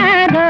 வராதோ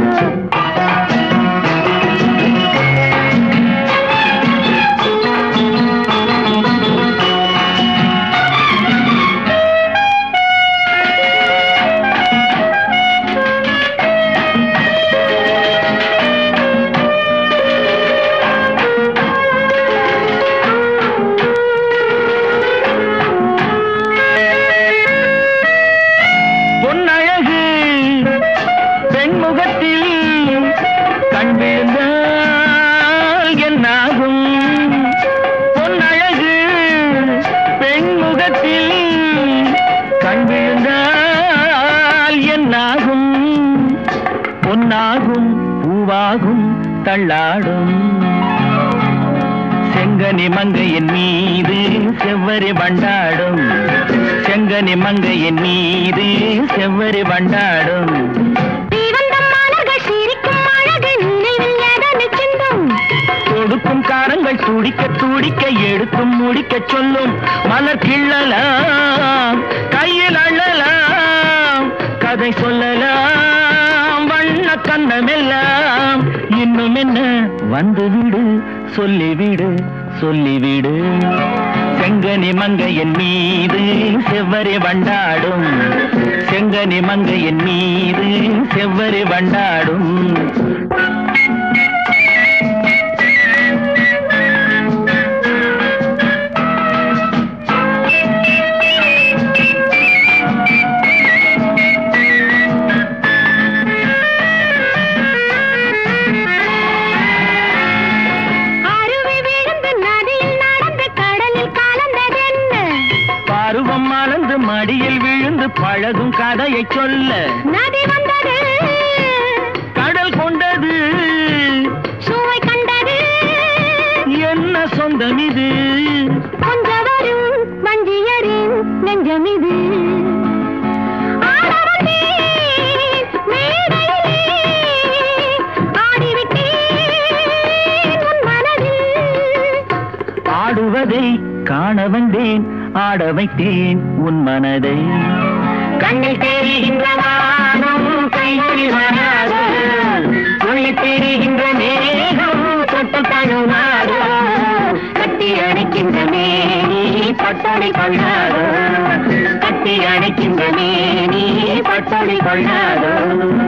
பொன்னழகு பெண்முகத்தில் கண் விழுந்தால் என்னாகும் பொன்னழகு பெண்முகத்தில் கண் விழுந்தால் என்னாகும் பொன்னாகும் பூவாகும் தள்ளாடும் செங்கனி மங்கையின் மீது செவ்வரி வண்டாடும் செங்கனி மங்கையின் மீது செவ்வரி வண்டாடும் தீவந்த மலர்கள் சிரிக்கும் அழகு நினைவில் எதனை சிந்தும் கொடுக்கும் காரங்கள் துடிக்க துடிக்க எடுத்தும் முடிக்க சொல்லும் மலர் கிள்ளலாம் கையில் அள்ளலாம் கதை சொல்லலாம் வண்ண கண்ணமெல்லாம் இன்னும் என்ன வந்து விடு சொல்லிவிடு சொல்லிவிடு செங்கனி மங்கையின் மீது செவ்வரி வண்டாடும் செங்கனி மங்கையின் மீது செவ்வரி வண்டாடும் அருவி விழுந்து நதியில் நடந்து கடலில் கலந்ததென்ன பருவம் மலர்ந்து மடியில் விழுந்து பழகும் கதையை சொல்ல நதி வந்தது கடல் கொண்டது சுவை கண்டது என்ன சொந்தம் இது கொஞ்ச வரும் வஞ்சியரின் நெஞ்சம் இது ஆட வந்தேன் மேடையிலே, ஆடிவிட்டேன் உன் மனதில் ஆடுவதை காண வந்தேன் ஆட வைத்தேன் உன் மனதை கண்ணில் தெரிகின்ற வானம் கையில் வராது உள்ளில் தெரிகின்ற மேகம் தொட்டு தழுவாது கட்டி அணைக்கின்ற மேனி பட்டடை கொள்ளாதோ கட்டி அணைக்கின்ற மேனி பட்டடை கொள்ளாதோ